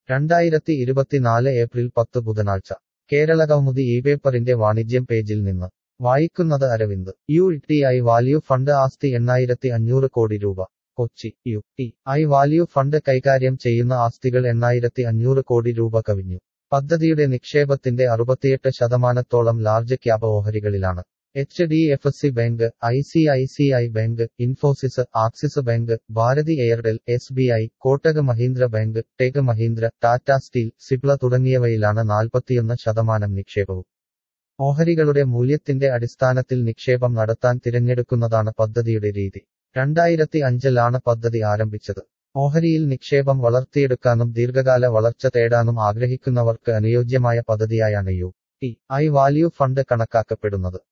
രണ്ടായിരത്തി ഇരുപത്തിനാല് ഏപ്രിൽ പത്ത് ബുധനാഴ്ച കേരള കൗമുദി ഈ പേപ്പറിന്റെ വാണിജ്യം പേജിൽ നിന്ന് വായിക്കുന്നത് Aravind U T I value fund ആസ്തി എണ്ണായിരത്തി അഞ്ഞൂറ് കോടി രൂപ Kochi U T I value fund കൈകാര്യം ചെയ്യുന്ന ആസ്തികൾ എണ്ണായിരത്തി അഞ്ഞൂറ് കോടി രൂപ കവിഞ്ഞു പദ്ധതിയുടെ നിക്ഷേപത്തിന്റെ അറുപത്തിയെട്ട് ശതമാനത്തോളം ലാർജ് ക്യാപ് ഓഹരികളിലാണ് H D F C bank I C I C I bank Infosys Axis bank Bharti Airtel S B I Kotak Mahindra bank tech Mahindra Tata steel Cipla തുടങ്ങിയവയിലാണ് നാൽപ്പത്തിയൊന്ന് ശതമാനം നിക്ഷേപവും ഓഹരികളുടെ മൂല്യത്തിന്റെ അടിസ്ഥാനത്തിൽ നിക്ഷേപം നടത്താൻ തിരഞ്ഞെടുക്കുന്നതാണ് പദ്ധതിയുടെ രീതി രണ്ടായിരത്തി അഞ്ചിലാണ് പദ്ധതി ആരംഭിച്ചത് ഓഹരിയിൽ നിക്ഷേപം വളർത്തിയെടുക്കാനും ദീർഘകാല വളർച്ച തേടാനും ആഗ്രഹിക്കുന്നവർക്ക് അനുയോജ്യമായ പദ്ധതിയായാണ് U T I value fund കണക്കാക്കപ്പെടുന്നത്